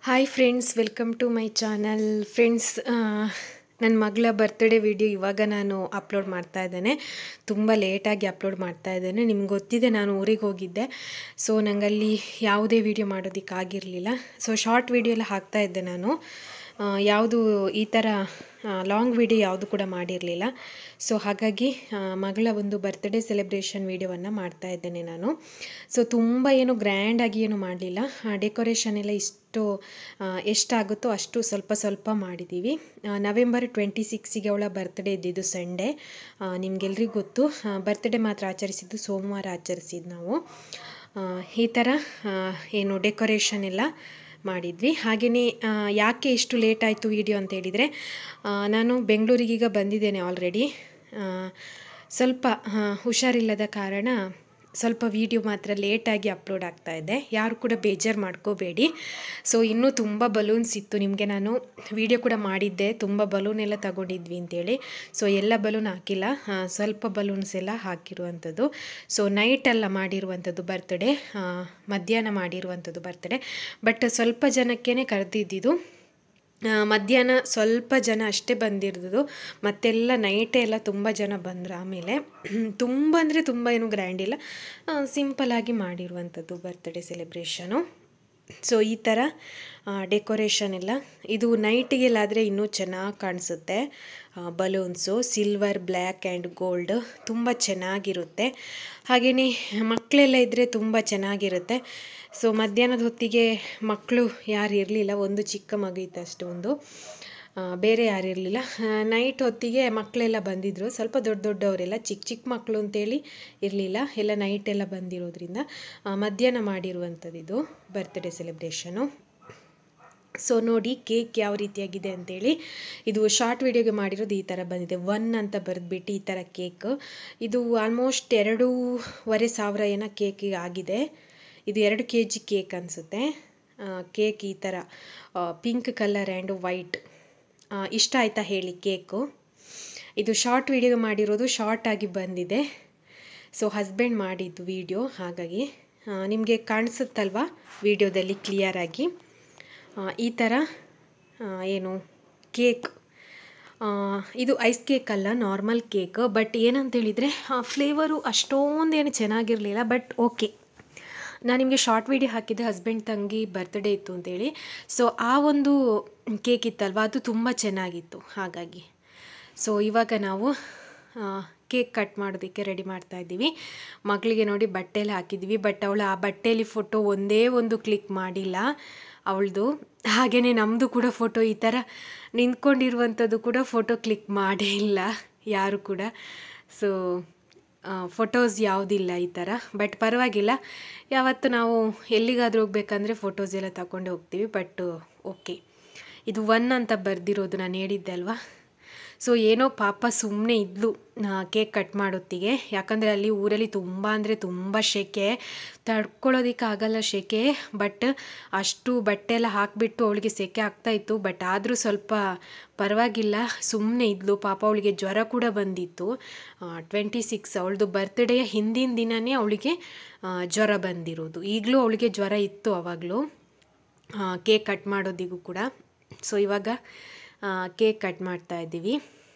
hi friends welcome to my channel friends ನನ್ನ ಮಗಳ birthday video ಇವಾಗ ನಾನು ಅಪ್ಲೋಡ್ ಮಾಡ್ತಾ ಇದ್ದೇನೆ ತುಂಬ ಲೇಟಾಗಿ ಅಪ್ಲೋಡ್ ಮಾಡ್ತಾ ಇದ್ದೇನೆ ನಿಮ್ಗೆ ಗೊತ್ತಿದೆ ನಾನು ಊರಿಗೆ ಹೋಗಿದ್ದೆ ಸೊ ನನಗಲ್ಲಿ ಯಾವುದೇ ವಿಡಿಯೋ ಮಾಡೋದಕ್ಕಾಗಿರಲಿಲ್ಲ ಸೊ ಶಾರ್ಟ್ ವಿಡಿಯೋ ಎಲ್ಲ ಹಾಕ್ತಾ ಇದ್ದೆ ನಾನು ಆ, ಯಾವುದು ಈ ಥರ ಲಾಂಗ್ ವಿಡಿಯೋ ಯಾವುದು ಕೂಡ ಮಾಡಿರಲಿಲ್ಲ ಸೊ ಹಾಗಾಗಿ ಆ, ಮಗಳ ಒಂದು ಬರ್ತ್ಡೇ ಸೆಲೆಬ್ರೇಷನ್ ವಿಡಿಯೋವನ್ನು ಮಾಡ್ತಾ ಇದ್ದೇನೆ ನಾನು ಸೊ ತುಂಬ ಏನು ಗ್ರ್ಯಾಂಡಾಗಿ ಏನು ಮಾಡಲಿಲ್ಲ ಡೆಕೋರೇಷನ್ ಎಲ್ಲ ಇಷ್ಟು ಆ, ಎಷ್ಟಾಗುತ್ತೋ ಅಷ್ಟು ಸ್ವಲ್ಪ ಸ್ವಲ್ಪ ಮಾಡಿದ್ದೀವಿ ಆ, ನವೆಂಬರ್ ಟ್ವೆಂಟಿ ಸಿಕ್ಸಿಗೆ ಅವಳ ಬರ್ತ್ಡೇ ಇದ್ದಿದ್ದು ಸಂಡೇ ನಿಮಗೆಲ್ರಿಗೂ ಗೊತ್ತು ಬರ್ತ್ಡೇ ಮಾತ್ರ ಆಚರಿಸಿದ್ದು ಸೋಮವಾರ ಆಚರಿಸಿದ್ದು ನಾವು ಆ, ಈ ಥರ ಆ, ಏನು ಡೆಕೋರೇಷನ್ ಎಲ್ಲ ಮಾಡಿದ್ವಿ ಹಾಗೆಯೇ ಯಾಕೆ ಇಷ್ಟು ಲೇಟ್ ಆಯಿತು ವಿಡಿಯೋ ಅಂತ ಹೇಳಿದರೆ ಆ, ನಾನು ಬೆಂಗಳೂರಿಗೀಗ ಬಂದಿದ್ದೇನೆ ಆಲ್ರೆಡಿ ಸ್ವಲ್ಪ ಆ, ಹುಷಾರಿಲ್ಲದ ಕಾರಣ ಸ್ವಲ್ಪ ವಿಡಿಯೋ ಮಾತ್ರ ಲೇಟಾಗಿ ಅಪ್ಲೋಡ್ ಆಗ್ತಾ ಇದೆ ಯಾರು ಕೂಡ ಬೇಜಾರು ಮಾಡ್ಕೋಬೇಡಿ ಸೊ ಇನ್ನೂ ತುಂಬ ಬಲೂನ್ಸ್ ಇತ್ತು ನಿಮಗೆ ನಾನು ವಿಡಿಯೋ ಕೂಡ ಮಾಡಿದ್ದೆ ತುಂಬ ಬಲೂನ್ ಎಲ್ಲ ತಗೊಂಡಿದ್ವಿ ಅಂತೇಳಿ ಸೊ ಎಲ್ಲ ಬಲೂನ್ ಹಾಕಿಲ್ಲ ಆ, ಸ್ವಲ್ಪ ಬಲೂನ್ಸ್ ಎಲ್ಲ ಹಾಕಿರುವಂಥದ್ದು ಸೊ ನೈಟ್ ಎಲ್ಲ ಮಾಡಿರುವಂಥದ್ದು ಬರ್ತ್ಡೇ ಮಧ್ಯಾಹ್ನ ಮಾಡಿರುವಂಥದ್ದು ಬರ್ತ್ಡೇ ಬಟ್ ಸ್ವಲ್ಪ ಜನಕ್ಕೇ ಕರೆದಿದ್ದಿದ್ದು ಆ, ಮಧ್ಯಾಹ್ನ ಸ್ವಲ್ಪ ಜನ ಅಷ್ಟೇ ಬಂದಿರೋದು ಮತ್ತೆಲ್ಲ ನೈಟೇ ಎಲ್ಲ ತುಂಬ ಜನ ಬಂದರು ಆಮೇಲೆ ತುಂಬ ಅಂದರೆ ತುಂಬ ಏನು ಗ್ರ್ಯಾಂಡ್ ಇಲ್ಲ ಸಿಂಪಲಾಗಿ ಮಾಡಿರುವಂಥದ್ದು ಬರ್ತ್ಡೇ ಸೆಲೆಬ್ರೇಷನು ಸೊ ಈ ಥರ ಡೆಕೋರೇಷನ್ ಎಲ್ಲ ಇದು ನೈಟಿಗೆಲ್ಲಾದರೆ ಇನ್ನೂ ಚೆನ್ನಾಗಿ ಕಾಣಿಸುತ್ತೆ balloons silver black and gold ತುಂಬ ಚೆನ್ನಾಗಿರುತ್ತೆ ಹಾಗೆಯೇ ಮಕ್ಕಳೆಲ್ಲ ಇದ್ದರೆ ತುಂಬ ಚೆನ್ನಾಗಿರುತ್ತೆ ಸೊ ಮಧ್ಯಾಹ್ನದ ಹೊತ್ತಿಗೆ ಮಕ್ಕಳು ಯಾರು ಇರಲಿಲ್ಲ ಒಂದು ಚಿಕ್ಕ ಮಗು ಇತ್ತು ಅಷ್ಟು ಒಂದು ಆ, ಬೇರೆ ಯಾರು ಇರಲಿಲ್ಲ ನೈಟ್ ಹೊತ್ತಿಗೆ ಮಕ್ಕಳೆಲ್ಲ ಬಂದಿದ್ದರು ಸ್ವಲ್ಪ ದೊಡ್ಡ ದೊಡ್ಡವರೆಲ್ಲ ಚಿಕ್ಕ ಚಿಕ್ಕ ಮಕ್ಕಳು ಅಂತೇಳಿ ಇರಲಿಲ್ಲ ಎಲ್ಲ ನೈಟ್ ಎಲ್ಲ ಬಂದಿರೋದ್ರಿಂದ ಆ, ಮಧ್ಯಾಹ್ನ ಮಾಡಿರುವಂಥದ್ದು ಇದು ಬರ್ತ್ಡೇ ಸೆಲೆಬ್ರೇಷನು ಸೊ ನೋಡಿ ಕೇಕ್ ಯಾವ ರೀತಿಯಾಗಿದೆ ಅಂತೇಳಿ ಇದು ಶಾರ್ಟ್ ವಿಡಿಯೋಗೆ ಮಾಡಿರೋದು ಈ ಥರ ಬಂದಿದೆ ಒನ್ ಅಂತ ಬರೆದ್ಬಿಟ್ಟು ಈ ಥರ ಕೇಕ್ ಇದು ಆಲ್ಮೋಸ್ಟ್ ಎರಡೂವರೆ ಸಾವಿರ ಏನೋ ಕೇಕಿಗೆ ಆಗಿದೆ ಇದು ಎರಡು ಕೆ ಜಿ ಕೇಕ್ ಅನಿಸುತ್ತೆ ಕೇಕ್ ಈ ಥರ ಪಿಂಕ್ ಕಲರ್ ಆ್ಯಂಡ್ ವೈಟ್ ಇಷ್ಟ ಆಯಿತಾ ಹೇಳಿ ಕೇಕು ಇದು ಶಾರ್ಟ್ ವಿಡಿಯೋ ಮಾಡಿರೋದು ಶಾರ್ಟ್ ಆಗಿ ಬಂದಿದೆ ಸೊ ಹಸ್ಬೆಂಡ್ ಮಾಡಿದ್ದು ವಿಡಿಯೋ ಹಾಗಾಗಿ ನಿಮಗೆ ಕಾಣಿಸುತ್ತಲ್ವಾ ವಿಡಿಯೋದಲ್ಲಿ ಕ್ಲಿಯರಾಗಿ ಈ ಥರ ಆ, ಏನು ಕೇಕ್ ಆ, ಇದು ಐಸ್ ಕೇಕ್ ಅಲ್ಲ ನಾರ್ಮಲ್ ಕೇಕ್ ಬಟ್ ಏನಂತ ಹೇಳಿದರೆ ಫ್ಲೇವರು ಅಷ್ಟೊಂದೇನು ಚೆನ್ನಾಗಿರಲಿಲ್ಲ ಬಟ್ ಓಕೆ ನಾನು ನಿಮಗೆ ಶಾರ್ಟ್ ವಿಡಿಯೋ ಹಾಕಿದ್ದೆ ಹಸ್ಬೆಂಡ್ ತಂಗಿ ಬರ್ತ್ಡೇ ಇತ್ತು ಅಂತೇಳಿ ಸೊ ಆ ಒಂದು ಕೇಕ್ ಇತ್ತಲ್ವ ಅದು ತುಂಬ ಚೆನ್ನಾಗಿತ್ತು ಹಾಗಾಗಿ ಸೊ ಇವಾಗ ನಾವು ಕೇಕ್ ಕಟ್ ಮಾಡೋದಕ್ಕೆ ರೆಡಿ ಮಾಡ್ತಾ ಇದ್ದೀವಿ ಮಗಳಿಗೆ ನೋಡಿ ಬಟ್ಟೆಲಿ ಹಾಕಿದ್ವಿ ಬಟ್ ಅವಳು ಆ ಬಟ್ಟೆಯಲ್ಲಿ ಫೋಟೋ ಒಂದೇ ಒಂದು ಕ್ಲಿಕ್ ಮಾಡಿಲ್ಲ ಅವಳದು ಹಾಗೆಯೇ ನಮ್ಮದು ಕೂಡ ಫೋಟೋ ಈ ಥರ ನಿಂತ್ಕೊಂಡಿರುವಂಥದ್ದು ಕೂಡ ಫೋಟೋ ಕ್ಲಿಕ್ ಮಾಡೇ ಇಲ್ಲ ಯಾರು ಕೂಡ ಸೊ ಫೋಟೋಸ್ ಯಾವುದಿಲ್ಲ ಈ ಥರ ಬಟ್ ಪರವಾಗಿಲ್ಲ ಯಾವತ್ತು ನಾವು ಎಲ್ಲಿಗಾದರೂ ಹೋಗ್ಬೇಕಂದ್ರೆ ಫೋಟೋಸ್ ಎಲ್ಲ ತಗೊಂಡು ಹೋಗ್ತೀವಿ ಬಟ್ ಓಕೆ ಇದು ಒನ್ ಅಂತ ಬರೆದಿರೋದು ನಾನು ಹೇಳಿದ್ದೆ ಅಲ್ವಾ ಸೊ ಏನೋ ಪಾಪ ಸುಮ್ಮನೆ ಇದ್ಲು ಕೇಕ್ ಕಟ್ ಮಾಡೋತ್ತಿಗೆ ಯಾಕಂದರೆ ಅಲ್ಲಿ ಊರಲ್ಲಿ ತುಂಬ ಅಂದರೆ ತುಂಬ ಶೆಕೆ ತಡ್ಕೊಳ್ಳೋದಕ್ಕಾಗಲ್ಲ ಶೆಕೆ ಬಟ್ ಅಷ್ಟು ಬಟ್ಟೆ ಎಲ್ಲ ಹಾಕಿಬಿಟ್ಟು ಅವಳಿಗೆ ಸೆಕೆ ಆಗ್ತಾಯಿತ್ತು ಬಟ್ ಆದರೂ ಸ್ವಲ್ಪ ಪರವಾಗಿಲ್ಲ ಸುಮ್ಮನೆ ಇದ್ಲು ಪಾಪ ಅವಳಿಗೆ ಜ್ವರ ಕೂಡ ಬಂದಿತ್ತು ಟ್ವೆಂಟಿ ಸಿಕ್ಸ್ ಅವಳದು ಬರ್ತ್ಡೇಯ ಹಿಂದಿನ ದಿನವೇ ಅವಳಿಗೆ ಆ, ಜ್ವರ ಬಂದಿರೋದು ಈಗಲೂ ಅವಳಿಗೆ ಜ್ವರ ಇತ್ತು ಆವಾಗಲೂ ಕೇಕ್ ಕಟ್ ಮಾಡೋದಿಗೂ ಕೂಡ ಸೊ ಇವಾಗ ಕೇಕ್ ಕಟ್ ಮಾಡ್ತಾ ಇದ್ದೀವಿ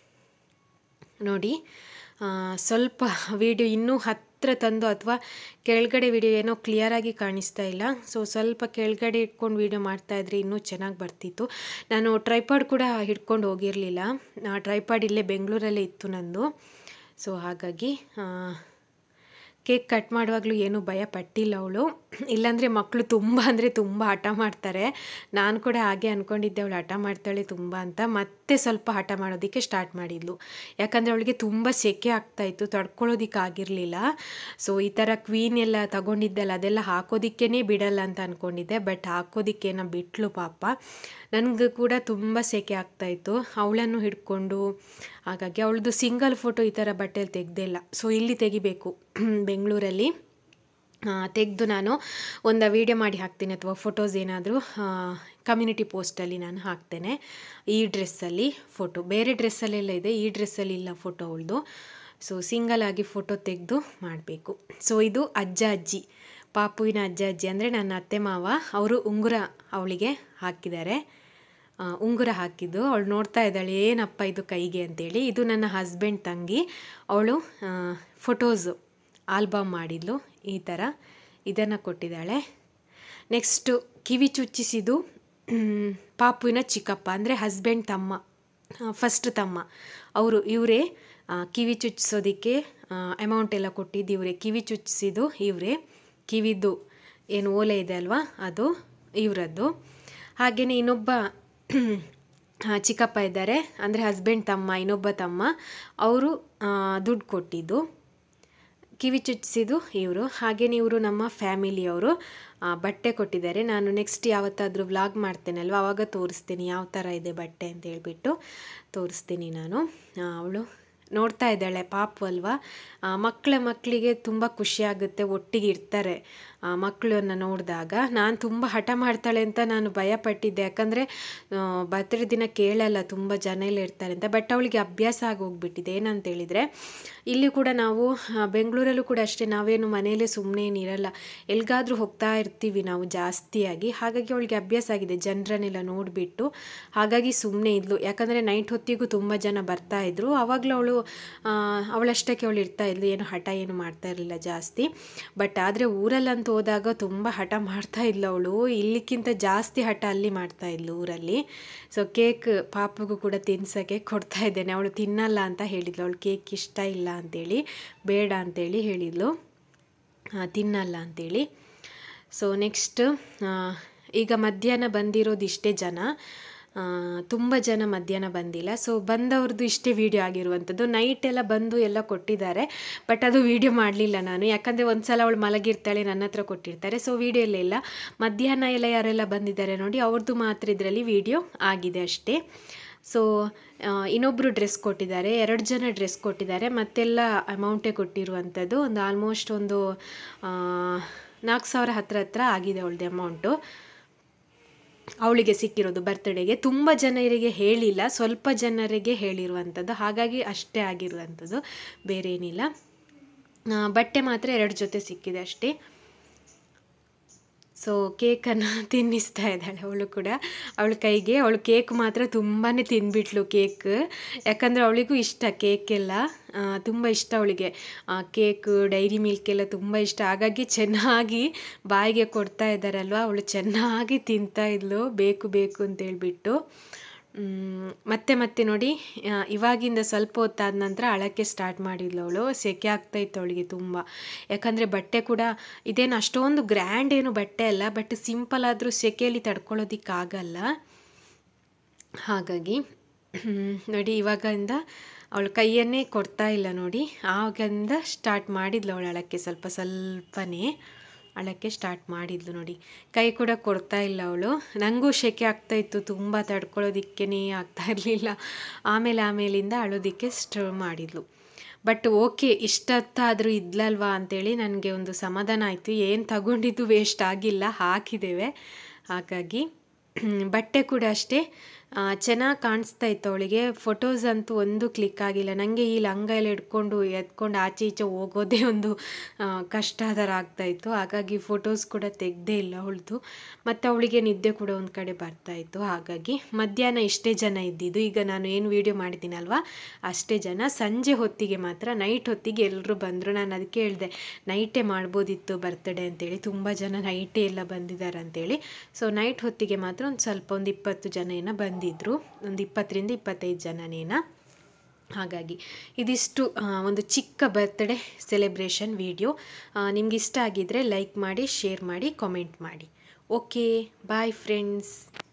ನೋಡಿ ಆ, ಸ್ವಲ್ಪ ವಿಡಿಯೋ ಇನ್ನೂ ಹತ್ತಿರ ತಂದು ಅಥವಾ ಕೆಳಗಡೆ ವಿಡಿಯೋ ಏನೋ ಕ್ಲಿಯರಾಗಿ ಕಾಣಿಸ್ತಾ ಇಲ್ಲ ಸೊ ಸ್ವಲ್ಪ ಕೆಳಗಡೆ ಇಟ್ಕೊಂಡು ವಿಡಿಯೋ ಮಾಡ್ತಾಯಿದ್ರೆ ಇನ್ನೂ ಚೆನ್ನಾಗಿ ಬರ್ತಿತ್ತು ನಾನು ಟ್ರೈಪಾಡ್ ಕೂಡ ಹಿಡ್ಕೊಂಡು ಹೋಗಿರಲಿಲ್ಲ ಟ್ರೈಪಾಡ್ ಇಲ್ಲೇ ಬೆಂಗಳೂರಲ್ಲೇ ಇತ್ತು ನಂದು ಸೊ ಹಾಗಾಗಿ ಆ, ಕೇಕ್ ಕಟ್ ಮಾಡುವಾಗಲೂ ಏನೂ ಭಯ ಪಟ್ಟಿಲ್ಲ ಅವಳು ಇಲ್ಲಾಂದರೆ ಮಕ್ಕಳು ತುಂಬ ಅಂದರೆ ತುಂಬ ಹಠ ಮಾಡ್ತಾರೆ ನಾನು ಕೂಡ ಹಾಗೆ ಅಂದ್ಕೊಂಡಿದ್ದೆ ಅವಳು ಹಠ ಮಾಡ್ತಾಳೆ ತುಂಬ ಅಂತ ಮತ್ತೆ ಸ್ವಲ್ಪ ಹಠ ಮಾಡೋದಕ್ಕೆ ಸ್ಟಾರ್ಟ್ ಮಾಡಿದ್ಲು ಯಾಕಂದರೆ ಅವಳಿಗೆ ತುಂಬ ಸೆಕೆ ಆಗ್ತಾಯಿತ್ತು ತಡ್ಕೊಳ್ಳೋದಕ್ಕಾಗಿರಲಿಲ್ಲ ಸೊ ಈ ಥರ ಕ್ವೀನ್ ಎಲ್ಲ ತಗೊಂಡಿದ್ದಲ್ಲ ಅದೆಲ್ಲ ಹಾಕೋದಿಕ್ಕೇ ಬಿಡಲ್ಲ ಅಂತ ಅಂದ್ಕೊಂಡಿದ್ದೆ ಬಟ್ ಹಾಕೋದಿಕ್ಕೇನೋ ಬಿಟ್ಲು ಪಾಪ ನನಗೆ ಕೂಡ ತುಂಬ ಸೆಕೆ ಆಗ್ತಾಯಿತ್ತು ಅವಳನ್ನು ಹಿಡ್ಕೊಂಡು ಹಾಗಾಗಿ ಅವಳದು ಸಿಂಗಲ್ ಫೋಟೋ ಈ ಥರ ಬಟ್ಟೆಯಲ್ಲಿ ತೆಗ್ದಿಲ್ಲ ಸೊ ಇಲ್ಲಿ ತೆಗಿಬೇಕು ಬೆಂಗಳೂರಲ್ಲಿ ತೆಗೆದು ನಾನು ಒಂದು ವೀಡಿಯೋ ಮಾಡಿ ಹಾಕ್ತೀನಿ ಅಥವಾ ಫೋಟೋಸ್ ಏನಾದರೂ ಕಮ್ಯುನಿಟಿ ಪೋಸ್ಟಲ್ಲಿ ನಾನು ಹಾಕ್ತೇನೆ ಈ ಡ್ರೆಸ್ಸಲ್ಲಿ ಫೋಟೋ ಬೇರೆ ಡ್ರೆಸ್ಸಲ್ಲೆಲ್ಲ ಇದೆ ಈ ಡ್ರೆಸ್ಸಲ್ಲಿ ಇಲ್ಲ ಫೋಟೋ ಅವಳದು ಸೊ ಸಿಂಗಲ್ ಆಗಿ ಫೋಟೋ ತೆಗೆದು ಮಾಡಬೇಕು ಸೊ ಇದು ಅಜ್ಜ ಅಜ್ಜಿ ಪಾಪುವಿನ ಅಜ್ಜ ಅಜ್ಜಿ ಅಂದರೆ ನನ್ನ ಅತ್ತೆ ಮಾವ ಅವರು ಉಂಗುರ ಅವಳಿಗೆ ಹಾಕಿದ್ದಾರೆ ಆ, ಉಂಗುರ ಹಾಕಿದ್ದು ಅವಳು ನೋಡ್ತಾ ಇದ್ದಾಳೆ ಏನಪ್ಪ ಇದು ಕೈಗೆ ಅಂತೇಳಿ ಇದು ನನ್ನ ಹಸ್ಬೆಂಡ್ ತಂಗಿ ಅವಳು ಫೋಟೋಸು ಆಲ್ಬಮ್ ಮಾಡಿದ್ಲು ಈ ಥರ ಇದನ್ನು ಕೊಟ್ಟಿದ್ದಾಳೆ ನೆಕ್ಸ್ಟು ಕಿವಿ ಚುಚ್ಚಿಸಿದ್ದು ಮ್, ಪಾಪುವಿನ ಚಿಕ್ಕಪ್ಪ ಅಂದರೆ ಹಸ್ಬೆಂಡ್ ತಮ್ಮ ಫಸ್ಟ್ ತಮ್ಮ ಅವರು ಇವರೇ ಕಿವಿ ಚುಚ್ಚಿಸೋದಕ್ಕೆ ಅಮೌಂಟ್ ಎಲ್ಲ ಕೊಟ್ಟಿದ್ದು ಇವರೇ ಕಿವಿ ಚುಚ್ಚಿಸಿದ್ದು ಇವರೇ ಕಿವಿದ್ದು ಏನು ಓಲೆ ಇದೆ ಅಲ್ವಾ ಅದು ಇವರದ್ದು ಹಾಗೆಯೇ ಇನ್ನೊಬ್ಬ ಆ, ಚಿಕ್ಕಪ್ಪ ಇದ್ದಾರೆ ಅಂದರೆ ಹಸ್ಬೆಂಡ್ ತಮ್ಮ ಇನ್ನೊಬ್ಬ ತಮ್ಮ ಅವರು ದುಡ್ಡು ಕೊಟ್ಟಿದ್ದು ಕಿವಿ ಚುಚ್ಚಿಸಿದ್ದು ಇವರು ಹಾಗೆಯೇ ಇವರು ನಮ್ಮ ಫ್ಯಾಮಿಲಿಯವರು ಆ, ಬಟ್ಟೆ ಕೊಟ್ಟಿದ್ದಾರೆ ನಾನು ನೆಕ್ಸ್ಟ್ ಯಾವತ್ತಾದರೂ ವ್ಲಾಗ್ ಮಾಡ್ತೇನಲ್ವ ಆವಾಗ ತೋರಿಸ್ತೀನಿ ಯಾವ ಥರ ಇದೆ ಬಟ್ಟೆ ಅಂತ ಹೇಳ್ಬಿಟ್ಟು ತೋರಿಸ್ತೀನಿ ನಾನು ಅವಳು ನೋಡ್ತಾ ಇದ್ದಾಳೆ ಪಾಪು ಅಲ್ವಾ ಆ, ಮಕ್ಕಳ ಮಕ್ಕಳಿಗೆ ತುಂಬ ಖುಷಿಯಾಗುತ್ತೆ ಒಟ್ಟಿಗೆ ಇರ್ತಾರೆ ಮಕ್ಕಳನ್ನ ನೋಡಿದಾಗ ನಾನು ತುಂಬ ಹಠ ಮಾಡ್ತಾಳೆ ಅಂತ ನಾನು ಭಯಪಟ್ಟಿದ್ದೆ ಯಾಕಂದರೆ ಬರ್ತ್ಡೇ ದಿನ ಕೇಳಲ್ಲ ತುಂಬ ಜನ ಎಲ್ಲ ಇರ್ತಾರೆ ಅಂತ ಬಟ್ ಅವಳಿಗೆ ಅಭ್ಯಾಸ ಆಗಿ ಹೋಗ್ಬಿಟ್ಟಿದೆ ಏನಂತ ಹೇಳಿದರೆ ಇಲ್ಲಿ ಕೂಡ ನಾವು ಆ, ಬೆಂಗಳೂರಲ್ಲೂ ಕೂಡ ಅಷ್ಟೇ ನಾವೇನು ಮನೆಯಲ್ಲೇ ಸುಮ್ಮನೆ ಏನಿರಲ್ಲ ಎಲ್ಗಾದ್ರೂ ಹೋಗ್ತಾ ಇರ್ತೀವಿ ನಾವು ಜಾಸ್ತಿಯಾಗಿ ಹಾಗಾಗಿ ಅವಳಿಗೆ ಅಭ್ಯಾಸ ಆಗಿದೆ ಜನರನ್ನೆಲ್ಲ ನೋಡಿಬಿಟ್ಟು ಹಾಗಾಗಿ ಸುಮ್ಮನೆ ಇದ್ಲು ಯಾಕಂದರೆ ನೈಟ್ ಹೊತ್ತಿಗೂ ತುಂಬ ಜನ ಬರ್ತಾ ಇದ್ರು ಆವಾಗಲೂ ಅವಳು ಅವಳಷ್ಟಕ್ಕೆ ಅವಳು ಇರ್ತಾ ಇದ್ಲು ಏನು ಹಠ ಏನು ಮಾಡ್ತಾ ಇರಲಿಲ್ಲ ಜಾಸ್ತಿ ಬಟ್ ಆದರೆ ಊರಲ್ಲಂತೂ ಹೋದಾಗ ತುಂಬ ಹಠ ಮಾಡ್ತಾ ಇದ್ಲು ಅವಳು ಇಲ್ಲಿಕ್ಕಿಂತ ಜಾಸ್ತಿ ಹಠ ಅಲ್ಲಿ ಮಾಡ್ತಾ ಇದ್ಲು ಊರಲ್ಲಿ ಸೊ ಕೇಕ್ ಪಾಪಗೂ ಕೂಡ ತಿನ್ಸೋಕ್ಕೆ ಕೊಡ್ತಾ ಇದ್ದೇನೆ ಅವಳು ತಿನ್ನಲ್ಲ ಅಂತ ಹೇಳಿದ್ಲು ಅವಳು ಕೇಕ್ ಇಷ್ಟ ಇಲ್ಲ ಅಂತೇಳಿ ಬೇಡ ಅಂತೇಳಿ ಹೇಳಿದ್ಲು ಆ, ತಿನ್ನಲ್ಲ ಅಂತೇಳಿ ಸೊ ನೆಕ್ಸ್ಟ್ ಈಗ ಮಧ್ಯಾಹ್ನ ಬಂದಿರೋದು ಇಷ್ಟೇ ಜನ ಆ, ತುಂಬ ಜನ ಮಧ್ಯಾಹ್ನ ಬಂದಿಲ್ಲ ಸೊ ಬಂದವ್ರದ್ದು ಇಷ್ಟೇ ವೀಡಿಯೋ ಆಗಿರುವಂಥದ್ದು ನೈಟ್ ಎಲ್ಲ ಬಂದು ಎಲ್ಲ ಕೊಟ್ಟಿದ್ದಾರೆ ಬಟ್ ಅದು ವೀಡಿಯೋ ಮಾಡಲಿಲ್ಲ ನಾನು ಯಾಕಂದರೆ ಒಂದು ಸಲ ಅವಳು ಮಲಗಿರ್ತಾಳೆ ನನ್ನ ಹತ್ರ ಕೊಟ್ಟಿರ್ತಾರೆ ಸೊ ವೀಡಿಯೋ ಎಲ್ಲ ಇಲ್ಲ ಮಧ್ಯಾಹ್ನ ಎಲ್ಲ ಯಾರೆಲ್ಲ ಬಂದಿದ್ದಾರೆ ನೋಡಿ ಅವ್ರದ್ದು ಮಾತ್ರ ಇದರಲ್ಲಿ ವೀಡಿಯೋ ಆಗಿದೆ ಅಷ್ಟೇ ಸೊ ಇನ್ನೊಬ್ಬರು ಡ್ರೆಸ್ ಕೊಟ್ಟಿದ್ದಾರೆ ಎರಡು ಜನ ಡ್ರೆಸ್ ಕೊಟ್ಟಿದ್ದಾರೆ ಮತ್ತೆಲ್ಲ ಅಮೌಂಟೇ ಕೊಟ್ಟಿರುವಂಥದ್ದು ಒಂದು ಆಲ್ಮೋಸ್ಟ್ ಒಂದು ನಾಲ್ಕು ಸಾವಿರ ಹತ್ರ ಹತ್ರ ಆಗಿದೆ ಅವಳದ್ದು ಅಮೌಂಟು ಅವಳಿಗೆ ಸಿಕ್ಕಿರೋದು ಬರ್ತ್ಡೇಗೆ ತುಂಬ ಜನರಿಗೆ ಹೇಳಿಲ್ಲ ಸ್ವಲ್ಪ ಜನರಿಗೆ ಹೇಳಿರುವಂಥದ್ದು ಹಾಗಾಗಿ ಅಷ್ಟೇ ಆಗಿರುವಂಥದ್ದು ಬೇರೆ ಏನಿಲ್ಲ ಆ, ಬಟ್ಟೆ ಮಾತ್ರ ಎರಡು ಜೊತೆ ಸಿಕ್ಕಿದೆ ಅಷ್ಟೇ ಸೊ ಕೇಕನ್ನು ತಿನ್ನಿಸ್ತಾ ಇದ್ದಾಳೆ ಅವಳು ಕೂಡ ಅವಳ ಕೈಗೆ ಅವಳು ಕೇಕ್ ಮಾತ್ರ ತುಂಬಾ ತಿಂದ್ಬಿಟ್ಲು ಕೇಕ್ ಯಾಕಂದರೆ ಅವಳಿಗೂ ಇಷ್ಟ ಕೇಕ್ ಎಲ್ಲ ತುಂಬ ಇಷ್ಟ ಅವಳಿಗೆ ಕೇಕ್ ಡೈರಿ ಮಿಲ್ಕ್ ಎಲ್ಲ ತುಂಬ ಇಷ್ಟ ಹಾಗಾಗಿ ಚೆನ್ನಾಗಿ ಬಾಯಿಗೆ ಕೊಡ್ತಾ ಇದ್ದಾರಲ್ವ ಅವಳು ಚೆನ್ನಾಗಿ ತಿಂತಾ ಇದ್ಲು ಬೇಕು ಬೇಕು ಅಂತ ಹೇಳ್ಬಿಟ್ಟು ಮ್, ಮತ್ತೆ ಮತ್ತೆ ನೋಡಿ ಆ, ಇವಾಗಿಂದ ಸ್ವಲ್ಪ ಹೊತ್ತಾದ ನಂತರ ಅಳಕ್ಕೆ ಸ್ಟಾರ್ಟ್ ಮಾಡಿದ್ಲು ಅವಳು ಸೆಕೆ ಆಗ್ತಾ ಇತ್ತು ಅವಳಿಗೆ ತುಂಬ ಯಾಕಂದರೆ ಬಟ್ಟೆ ಕೂಡ ಇದೇನು ಅಷ್ಟೊಂದು ಗ್ರ್ಯಾಂಡ್ ಏನು ಬಟ್ಟೆ ಅಲ್ಲ ಬಟ್ ಸಿಂಪಲ್ ಆದರೂ ಸೆಕೆಯಲ್ಲಿ ತಡ್ಕೊಳ್ಳೋದಿಕ್ಕಾಗಲ್ಲ ಹಾಗಾಗಿ ಹ್ಮ್, ನೋಡಿ ಇವಾಗಿಂದ ಅವಳು ಕೈಯನ್ನೇ ಕೊಡ್ತಾ ಇಲ್ಲ ನೋಡಿ ಆಗಿಂದ ಸ್ಟಾರ್ಟ್ ಮಾಡಿದ್ಲು ಅವಳು ಅಳಕ್ಕೆ ಸ್ವಲ್ಪ ಸ್ವಲ್ಪನೇ ಅಳಕ್ಕೆ ಸ್ಟಾರ್ಟ್ ಮಾಡಿದ್ಲು ನೋಡಿ ಕೈ ಕೂಡ ಕೊಡ್ತಾ ಇಲ್ಲ ಅವಳು ನನಗೂ ಶೆಕೆ ಆಗ್ತಾ ಇತ್ತು ತುಂಬ ತಡ್ಕೊಳ್ಳೋದಿಕ್ಕೇ ಆಗ್ತಾ ಇರಲಿಲ್ಲ ಆಮೇಲೆ ಆಮೇಲಿಂದ ಅಳೋದಕ್ಕೆ ಸ್ಟೋ ಮಾಡಿದ್ಲು ಬಟ್ ಓಕೆ ಇಷ್ಟತ್ತಾದರೂ ಇದ್ಲಲ್ವಾ ಅಂತೇಳಿ ನನಗೆ ಒಂದು ಸಮಾಧಾನ ಆಯಿತು ಏನು ತಗೊಂಡಿದ್ದು ವೇಸ್ಟ್ ಆಗಿಲ್ಲ ಹಾಕಿದ್ದೇವೆ ಹಾಗಾಗಿ ಬಟ್ಟೆ ಕೂಡ ಅಷ್ಟೇ ಚೆನ್ನಾಗಿ ಕಾಣಿಸ್ತಾ ಇತ್ತು ಅವಳಿಗೆ ಫೋಟೋಸ್ ಅಂತೂ ಒಂದು ಕ್ಲಿಕ್ ಆಗಿಲ್ಲ ನನಗೆ ಈ ಲಂಗ ಎಲ್ಲ ಹಿಡ್ಕೊಂಡು ಎತ್ಕೊಂಡು ಆಚೆ ಈಚೆ ಹೋಗೋದೇ ಒಂದು ಆ, ಕಷ್ಟ ಥರ ಆಗ್ತಾ ಇತ್ತು ಹಾಗಾಗಿ ಫೋಟೋಸ್ ಕೂಡ ತೆಗ್ದೇ ಇಲ್ಲ ಅವಳದು ಮತ್ತು ಅವಳಿಗೆ ನಿದ್ದೆ ಕೂಡ ಒಂದು ಕಡೆ ಬರ್ತಾ ಇತ್ತು ಹಾಗಾಗಿ ಮಧ್ಯಾಹ್ನ ಇಷ್ಟೇ ಜನ ಇದ್ದಿದ್ದು ಈಗ ನಾನು ಏನು ವೀಡಿಯೋ ಮಾಡಿದ್ದೀನಲ್ವ ಅಷ್ಟೇ ಜನ ಸಂಜೆ ಹೊತ್ತಿಗೆ ಮಾತ್ರ ನೈಟ್ ಹೊತ್ತಿಗೆ ಎಲ್ಲರೂ ಬಂದರು ನಾನು ಅದಕ್ಕೆ ಹೇಳಿದೆ ನೈಟೇ ಮಾಡ್ಬೋದಿತ್ತು ಬರ್ತ್ಡೇ ಅಂತೇಳಿ ತುಂಬ ಜನ ನೈಟೇ ಎಲ್ಲ ಬಂದಿದ್ದಾರೆ ಅಂತೇಳಿ ಸೊ ನೈಟ್ ಹೊತ್ತಿಗೆ ಮಾತ್ರ ಒಂದು ಸ್ವಲ್ಪ ಒಂದು ಇಪ್ಪತ್ತು ಜನ ಏನೋ ಬಂದಿದ್ದರು ಒಂದು ಇಪ್ಪತ್ತರಿಂದ ಇಪ್ಪತ್ತೈದು ಜನನೇನ ಹಾಗಾಗಿ ಇದಿಷ್ಟು ಆ, ಒಂದು ಚಿಕ್ಕ ಬರ್ತ್ಡೇ ಸೆಲೆಬ್ರೇಷನ್ ವಿಡಿಯೋ ನಿಮ್ಗೆ ಇಷ್ಟ ಆಗಿದ್ದರೆ ಲೈಕ್ ಮಾಡಿ ಶೇರ್ ಮಾಡಿ ಕಾಮೆಂಟ್ ಮಾಡಿ ಓಕೆ ಬಾಯ್ ಫ್ರೆಂಡ್ಸ್